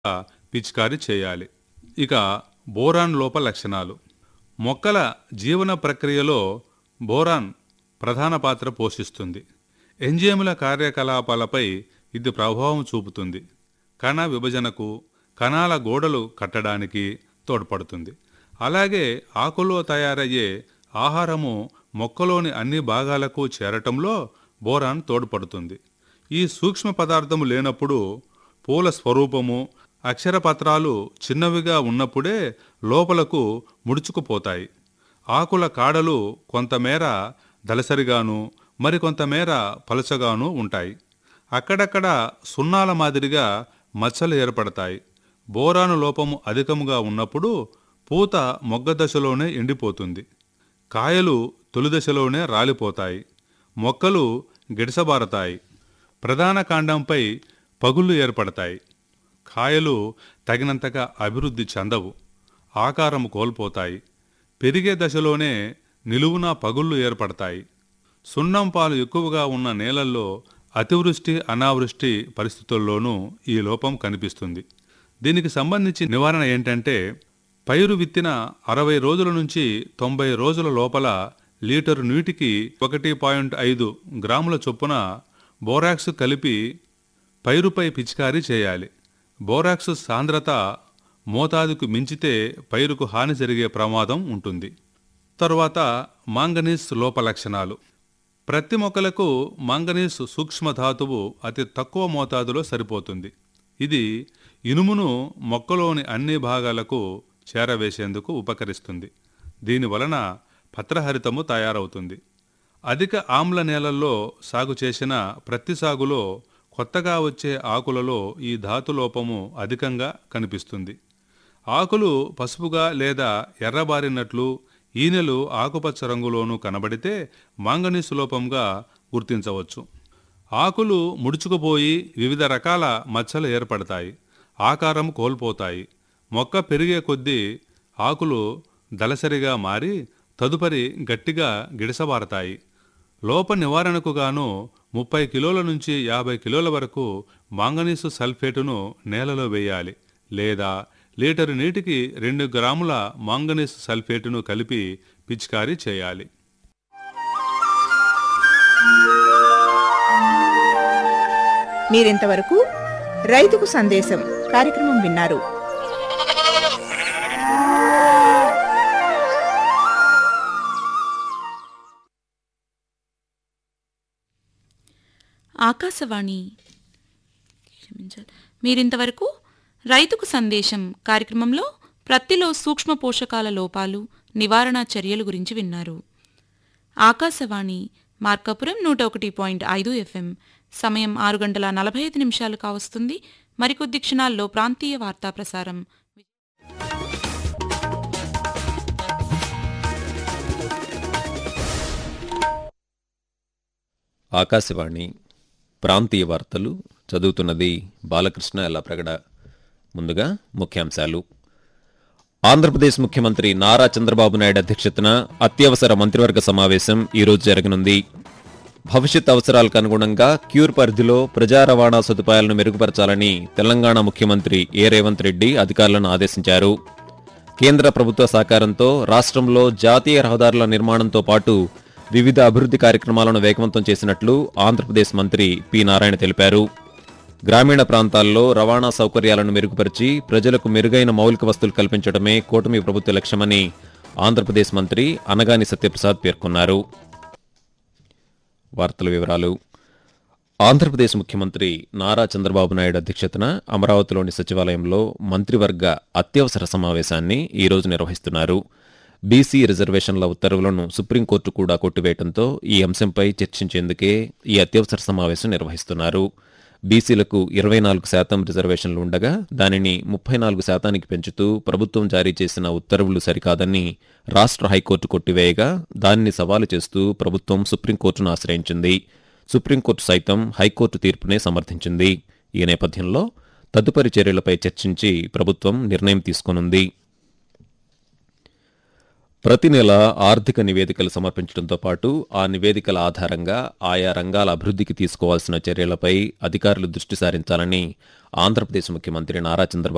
పిచికారీ చేయాలి ఇక బోరాన్ లోప లక్షణాలు మొక్కల జీవన ప్రక్రియలో బోరాన్ ప్రధాన పాత్ర పోషిస్తుంది ఎంజైముల కార్యకలాపాలపై ఇది ప్రభావం చూపుతుంది కణ విభజనకు కణాల గోడలు కట్టడానికి తోడ్పడుతుంది అలాగే ఆకులో తయారయ్యే ఆహారము మొక్కలోని అన్ని భాగాలకు చేరటంలో బోరాన్ తోడ్పడుతుంది ఈ సూక్ష్మ పదార్థము లేనప్పుడు పూల స్వరూపము అక్షరపత్రాలు చిన్నవిగా ఉన్నప్పుడే లోపలకు ముడుచుకుపోతాయి ఆకుల కాడలు కొంతమేర దలసరిగాను మరికొంతమేర పలుచగాను ఉంటాయి అక్కడక్కడ సున్నాల మాదిరిగా మచ్చలు ఏర్పడతాయి బోరాను లోపము అధికముగా ఉన్నప్పుడు పూత మొగ్గ దశలోనే ఎండిపోతుంది కాయలు తొలి దశలోనే రాలిపోతాయి మొక్కలు గిడసబారతాయి ప్రధాన కాండంపై పగుళ్ళు ఏర్పడతాయి కాయలు తగినంతగా అభివృద్ధి చెందవు ఆకారం కోల్పోతాయి పెరిగే దశలోనే నిలువున పగుళ్ళు ఏర్పడతాయి సున్నం పాలు ఎక్కువగా ఉన్న నేలల్లో అతివృష్టి అనావృష్టి పరిస్థితుల్లోనూ ఈ లోపం కనిపిస్తుంది దీనికి సంబంధించి నివారణ ఏంటంటే పైరు విత్తిన అరవై రోజుల నుంచి తొంభై రోజుల లోపల లీటరు నీటికి ఒకటి పాయింట్ ఐదు గ్రాముల చొప్పున బోరాక్స్ కలిపి పైరుపై పిచికారీ చేయాలి బోరాక్స్ సాంద్రత మోతాదుకు మించితే పైరుకు హాని జరిగే ప్రమాదం ఉంటుంది తరువాత మాంగనీస్ లోప లక్షణాలు ప్రతి మొక్కలకు మాంగనీస్ సూక్ష్మధాతువు అతి తక్కువ మోతాదులో సరిపోతుంది ఇది ఇనుమును మొక్కలోని అన్ని భాగాలకు చేరవేసేందుకు ఉపకరిస్తుంది దీనివలన పత్రహరితము తయారవుతుంది అధిక ఆమ్ల నేలల్లో సాగు చేసిన ప్రతి సాగులో కొత్తగా వచ్చే ఆకులలో ఈ ధాతులోపము అధికంగా కనిపిస్తుంది ఆకులు పసుపుగా లేదా ఎర్రబారినట్లు ఈనెలు ఆకుపచ్చ రంగులోనూ కనబడితే మాంగనీసు లోపంగా గుర్తించవచ్చు ఆకులు ముడుచుకుపోయి వివిధ రకాల మచ్చలు ఏర్పడతాయి ఆకారం కోల్పోతాయి మొక్క పెరిగే కొద్దీ ఆకులు దలసరిగా మారి తదుపరి గట్టిగా గిడసబారతాయి లోప నివారణకు గాను ముప్పై కిలోల నుంచి యాభై కిలోల వరకు మాంగనీసు సల్ఫేటును నేలలో వేయాలి లేదా లీటరు నీటికి రెండు గ్రాముల మాంగనీసు సల్ఫేటును కలిపి పిచికారీ చేయాలి మీరింతవరకు రైతుకు సందేశం కార్యక్రమం విన్నారు ఆకాశవాణి క్షమించాలి మీరింతవరకు రైతుకు సందేశం కార్యక్రమంలో ప్రత్తిలో సూక్ష్మ పోషకాల లోపాలు నివారణ చర్యలు గురించి విన్నారు ఆకాశవాణి మార్కాపురం నూట ఒకటి పాయింట్ ఐదు ఎఫ్ఎం సమయం ఆరు గంటల నలభై ఐదు నిమిషాలు కావస్తుంది మరికొద్ది క్షణాల్లో ప్రాంతీయ వార్తా ప్రసారం ఆకాశవాణి ప్రాంతీయ వార్తలు చదువుతున్నది బాలకృష్ణ ఎల్లప్రగడ ముందుగా ముఖ్యాంశాలు ఆంధ్రప్రదేశ్ ముఖ్యమంత్రి నారా చంద్రబాబు నాయుడు అధ్యక్షతన అత్యవసర మంత్రివర్గ సమావేశం ఈరోజు జరగనుంది భవిష్యత్ అవసరాలకు అనుగుణంగా క్యూర్ పరిధిలో ప్రజా రవాణా సదుపాయాలను మెరుగుపరచాలని తెలంగాణ ముఖ్యమంత్రి ఏ రేవంత్ రెడ్డి అధికారులను ఆదేశించారు కేంద్ర ప్రభుత్వ సహకారంతో రాష్ట్రంలో జాతీయ రహదారుల నిర్మాణంతో పాటు వివిధ అభివృద్ధి కార్యక్రమాలను వేగవంతం చేసినట్లు ఆంధ్రప్రదేశ్ మంత్రి పి నారాయణ తెలిపారు గ్రామీణ ప్రాంతాల్లో రవాణా సౌకర్యాలను మెరుగుపరిచి ప్రజలకు మెరుగైన మౌలిక వస్తువులు కల్పించడమే కూటమి ప్రభుత్వ లక్ష్యమని ఆంధ్రప్రదేశ్ మంత్రి అనగాని సత్యప్రసాద్ పేర్కొన్నారు వార్తల వివరాలు ఆంధ్రప్రదేశ్ ముఖ్యమంత్రి నారా చంద్రబాబు నాయుడు అధ్యక్షతన అమరావతిలోని సచివాలయంలో మంత్రివర్గ అత్యవసర సమావేశాన్ని ఈరోజు నిర్వహిస్తున్నారు బీసీ రిజర్వేషన్ల ఉత్తర్వులను సుప్రీంకోర్టు కూడా కొట్టివేయడంతో ఈ అంశంపై చర్చించేందుకే ఈ అత్యవసర సమావేశం నిర్వహిస్తున్నారు బీసీలకు ఇరవై నాలుగు శాతం రిజర్వేషన్లు ఉండగా దానిని ముప్పై నాలుగు శాతానికి పెంచుతూ ప్రభుత్వం జారీ చేసిన ఉత్తర్వులు సరికాదని రాష్ట్ర హైకోర్టు కొట్టివేయగా దానిని సవాలు చేస్తూ ప్రభుత్వం సుప్రీంకోర్టును ఆశ్రయించింది సుప్రీంకోర్టు సైతం హైకోర్టు తీర్పునే సమర్థించింది ఈ నేపథ్యంలో తదుపరి చర్యలపై చర్చించి ప్రభుత్వం నిర్ణయం తీసుకోనుంది ప్రతి నెల ఆర్థిక నివేదికలు సమర్పించడంతో పాటు ఆ నివేదికల ఆధారంగా ఆయా రంగాల అభివృద్ధికి తీసుకోవాల్సిన చర్యలపై అధికారులు దృష్టి సారించాలని ఆంధ్రప్రదేశ్ ముఖ్యమంత్రి నారా చంద్రబాబు